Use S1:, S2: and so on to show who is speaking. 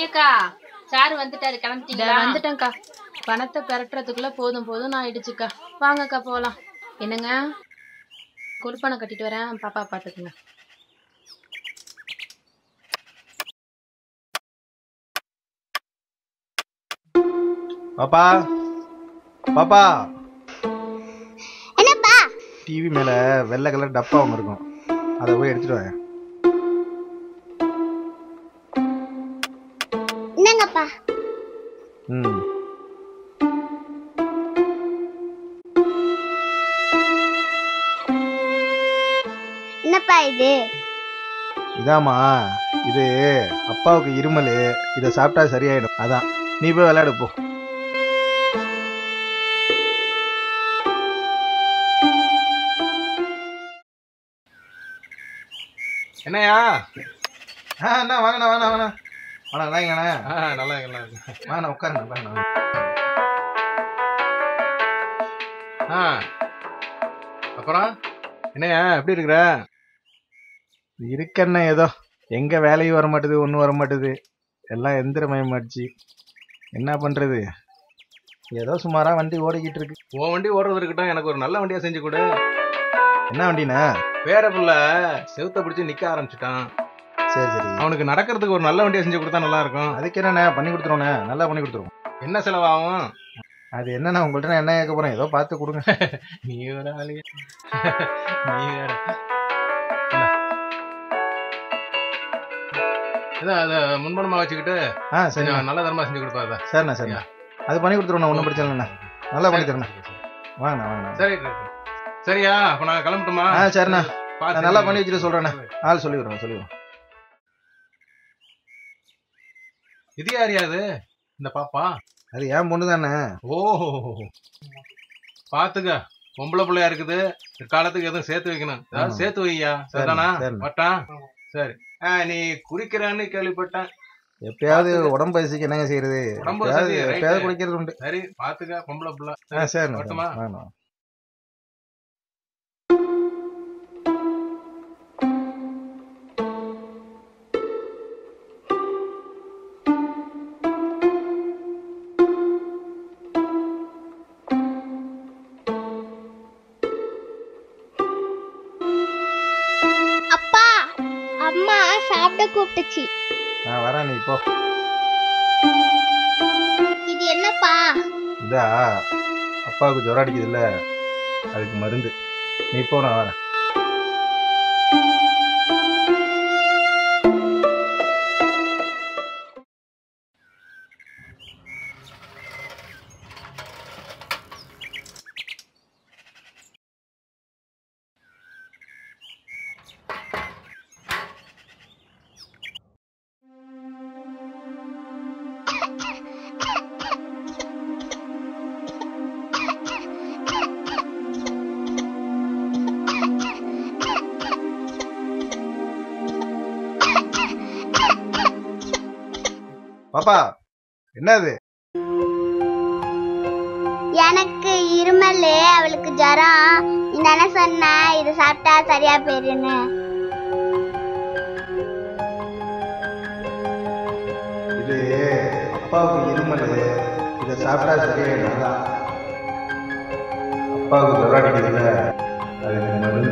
S1: விஜயக்கா sir வந்துட்டாரு
S2: இதோ
S1: கிளம்பிட்டீங்களா
S2: வந்துட்டேன்க்கா பணத்தை பெரட்டுறதுக்குள்ள போதும் போதும் நான் ஆயிடுச்சுக்கா வாங்கக்கா போகலாம் என்னங்க கொடுப்பனை கட்டிட்டு வரேன் பாப்பா பார்த்துக்குங்க
S3: பாப்பா பாப்பா
S4: என்னப்பா
S3: டிவி மேல வெள்ளை கலர் டப்பா ஒன்று இருக்கும் அதை போய் எடுத்துட்டு வாங்க
S4: என்னங்கப்பா
S3: ம்
S4: என்னப்பா இது
S3: இதாம்மா இது அப்பாவுக்கு இருமல் இதை சாப்பிட்டா சரியாயிடும் அதான் நீ போய் விளையாடு போ
S5: என்னையா
S3: ஆ அண்ணா வாங்கண்ணா வாண்ணா வாண்ணா வாண்ணா வாங்கண்ணா
S5: ஆ, நல்லா இருக்கு, நல்லா இருக்கு.
S3: வாண்ணா உட்காருண்ணா உட்காருண்ணா
S5: ஆ அப்புறம் என்னையா எப்படி இருக்கிற
S3: இருக்கண்ணே ஏதோ எங்க வேலையும் வர மாட்டுது ஒன்றும் வர மாட்டுது எல்லாம் எந்திரமயமாடுச்சு என்ன பண்றது ஏதோ சுமாரா வண்டி ஓடிக்கிட்டு இருக்கு
S5: உன் வண்டி ஓடுறது இருக்கட்டும் எனக்கு ஒரு நல்ல வண்டியா செஞ்சு கொடு
S3: என்ன வண்டிண்ணா
S5: வேற புள்ள செவுத்த பிடிச்சு நிக்க ஆரம்பிச்சுட்டான்
S3: சரி சரி
S5: அவனுக்கு நடக்கிறதுக்கு ஒரு நல்ல வண்டியா செஞ்சு கொடுத்தா நல்லா இருக்கும்
S3: அதுக்கு என்னண்ணே பண்ணி கொடுத்துருவோண்ணே நல்லா பண்ணி கொடுத்துருவோம்
S5: என்ன செலவாகும்
S3: அது என்னண்ணா உங்கள்ட்ட நான் என்ன கேட்க போறேன் ஏதோ பார்த்து கொடுங்க
S5: நீ வேற ஆளு. நீ வேற இந்தா. இதான் அதை முன்பணமா வச்சுக்கிட்டு
S3: ஆ சரி
S5: கொஞ்சம் நல்ல தரமா செஞ்சு கொடுப்பா அதை.
S3: சரிண்ணா சரிண்ணா அது பண்ணி கொடுத்துருவோண்ணா ஒன்றும் பிரச்சனை இல்லைண்ணா நல்லா பண்ணி தரேண்ணா வாங்கண்ணா வாங்கண்ணா
S5: சரி சரியா அப்ப நான் கிளம்பட்டுமா
S3: ஆ சரிண்ணா
S5: பார்த்து
S3: நான் நல்லா பண்ணி வச்சுட்டு சொல்றேண்ணே ஆள் சொல்லி விடுறேன் சொல்லி விடுறேன்
S5: இது யாரியா அது இந்த பாப்பா
S3: அது ஏன் பொண்ணு தானே
S5: ஓஹோ பாத்துக்க பொம்பளை பிள்ளையா இருக்குது காலத்துக்கு எதுவும் சேர்த்து வைக்கணும் ஏதாவது
S3: ஆமா.
S5: சேர்த்து வையா
S3: சரிண்ணா,
S5: சரிதானா
S3: சரிண்ணா.
S5: வட்டான் சரி ஆ, நீ குறிக்கிறேன்னு கேள்விப்பட்டேன்
S3: எப்பயாவது உடம்பு பயிற்சிக்கு என்னங்க செய்யறது
S5: உடம்பு
S3: எப்பயாவது
S5: வசதி, right.
S3: எப்பயாவது குடிக்கிறது உண்டு
S5: சரி பாத்துக்க பொம்பளை பிள்ளை
S3: ஆ சரிண்ணா
S5: வரட்டுமா?
S3: வாங்கண்ணா
S4: அப்பா அம்மா சாப்பிட கூப்பிட்டுச்சு
S3: நான் வரேன் நீ இப்போ
S4: இது என்னப்பா
S3: இதா அப்பாவுக்கு ஜுரம் அடிக்குதுல்ல அதுக்கு மருந்து நீ இப்போ நான் வரேன் பாப்பா என்னது
S4: எனக்கு இருமல் அவளுக்கு ஜரம் நீ தானே சொன்ன இது சாப்பிட்டா சரியா போயிருன்னு
S3: இது அப்பாவுக்கு இருமல் இதை சாப்பிட்டா சரியாயிடும் அதான். அப்பாவுக்கு ஜுரம் அடிக்குதுல்ல அதுக்கு மருந்து